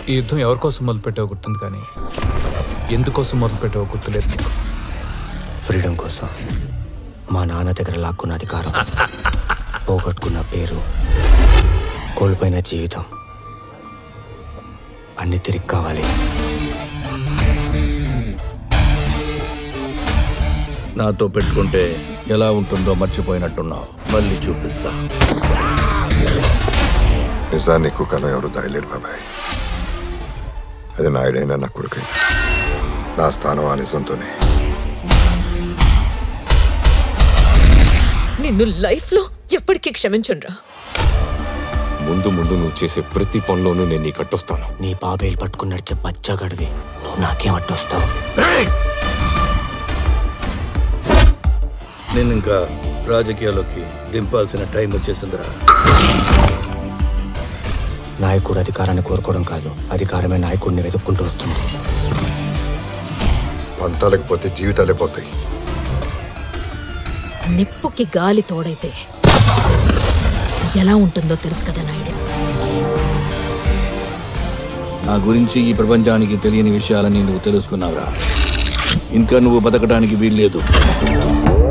ఈ యుద్ధం ఎవరి కోసం మొదలుపెట్టావో గుర్తుంది కానీ ఎందుకోసం మొదలుపెట్టావో గుర్తులేదు నీకు ఫ్రీడమ్ కోసం మా నాన్న దగ్గర లాక్కున్న అధికారం పోగొట్టుకున్న పేరు కోల్పోయిన జీవితం అన్ని తిరిగి కావాలి నాతో పెట్టుకుంటే ఎలా ఉంటుందో మర్చిపోయినట్టున్నావు మళ్ళీ చూపిస్తా నిజాన్ని కుక్కను ఎవరు దాయలేరు బాబాయ్ అది నాయుడైనా నా కొడుకై నా స్థానం ఆ నిజంతోనే నిన్ను లైఫ్ లో ఎప్పటికీ క్షమించండ్రా ముందు ముందు నువ్వు చేసే ప్రతి పనిలోనూ నేను నీ కట్టొస్తాను నీ బాబేలు పట్టుకుని నడిచే బచ్చగడివి నువ్వు నాకేం అడ్డొస్తావు నేను ఇంకా రాజకీయాల్లోకి దింపాల్సిన టైం వచ్చేసిందిరా నాయకుడు అధికారాన్ని కోరుకోవడం కాదు అధికారమే నాయకుడిని వెతుక్కుంటూ వస్తుంది పంతాలకు పోతే జీవితాలే పోతాయి నిప్పుకి గాలి తోడైతే ఎలా ఉంటుందో తెలుసు కదా నాయుడు నా గురించి ఈ ప్రపంచానికి తెలియని విషయాలని నువ్వు తెలుసుకున్నావురా ఇంకా నువ్వు బతకడానికి వీల్లేదు